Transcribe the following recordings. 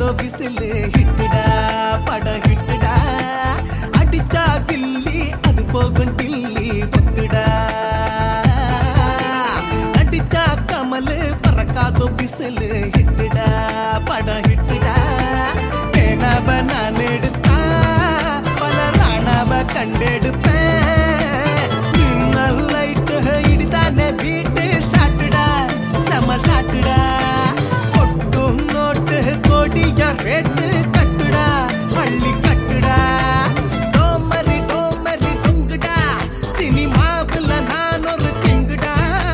பறக்காதோ whistle ஹிட்டுடா பட ஹிட்டுடா அடிச்சா கில்லி அது போகும் டில்லி ஒத்துடா அடிச்சா கமலு பறக்காதோ விசிலு ஹிட்டுடா பட ஹிட்டுடா பேனாவ நான் எடுத்தா பல ராணாவ கண்டெடுப்பேன் மின்னல் லைட்டு இடிதானே வீட்டு சாட்டுடா செம சாட்டுடா கொட்டும் நோட்டு கொடிய ரேட்டு கட்டுடா பள்ளி கட்டுடா டோமரி டோமரி டொங்குடா சினிமாவுல நான் ஒரு கிங்குடா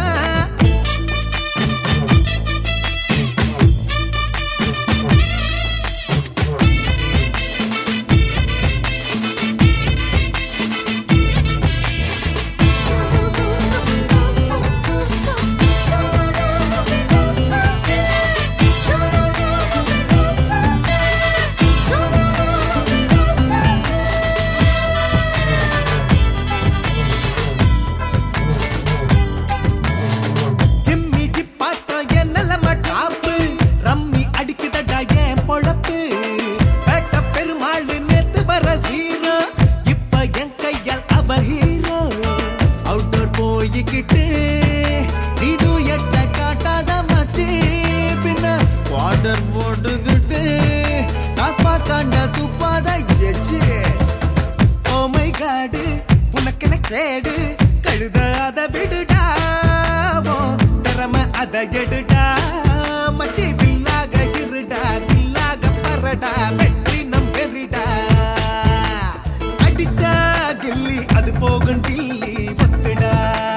ஜிம்மி ஜிப்பாட்டம் என் நிலம டாப்பு ரம்மி அடிக்குதடா என் பொழப்பு பேட்ட பெருமாள் நேத்து வர ஹீரோ இப்ப என் கையால் அவ ஹீரோ அவுட்டர் போய்கிட்டு நீடு எட்ட காட்டாத மச்சி பின்ன வாட்டர் போட்டுக்கிட்டு டாஸ்மா காண்ட துப்பாத எச்சு ஓ மை காடு உனக்கென கேடு கழுத அத விடுடா ஓ திறமை அத எடுடா மச்சி பில்லாக இருடா பில்லாக பரடா வெற்றி நம் பெரிடா அடிச்சா கில்லி அது போகும் டில்லி ஒத்துடா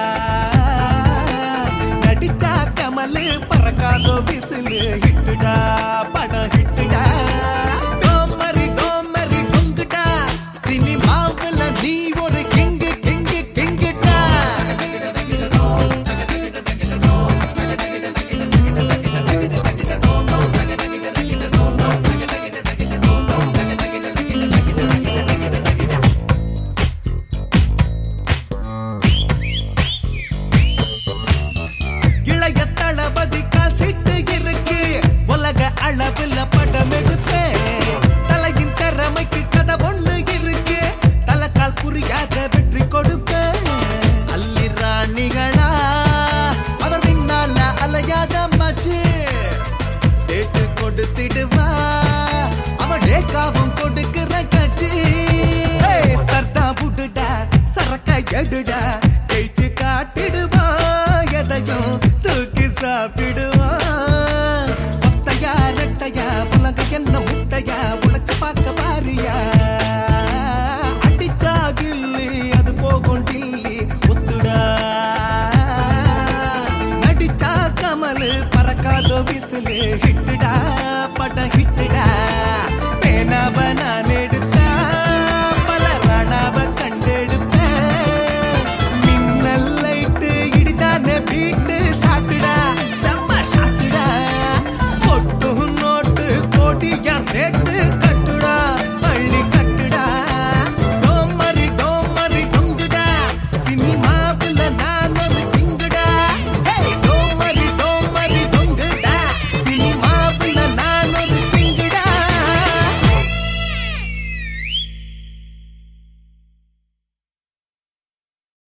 நடிச்சா கமலு பறக்காதோ விசிலு ஹிட்டுடா படம் ஹிட்டுடா டோமரி டோமரி டொங்குடா சினிமாவுல நீ ஒரு கிங்கு கிங்கு கிங்குடா இளைய தளபதி கால் சீட்டு இருக்கு உலக அளவுல படம் எடுப்பேன் தலையின் திறமைக்கு கதை ஒண்ணு இருக்கு தலைக்கால் புரியாத வெற்றி கொடுப்பேன் அல்லி ராணிகளா அவர் பின்னால அலையாத மச்சு டேட்டு கொடுத்திடுவா அவன் டேக்காவும் கொடுக்கிற கட்சி ஏய், சர்தா புடுடா சரக்க எடுடா ஜெயிச்சு காட்டிடுவா எதையும் தூக்கி சாப்பிடுவான் ஒத்தையா ரெட்டையா உலக என்ன முட்டையா உழைச்சு பார்க்க பாரியா அடிச்சா கில்லி அது போகும் டில்லி ஒத்துடா நடிச்சா கமலு பறக்காதோ விசிலு ஹிட்டுடா பட ஹிட்டுடா பேனாவ நான்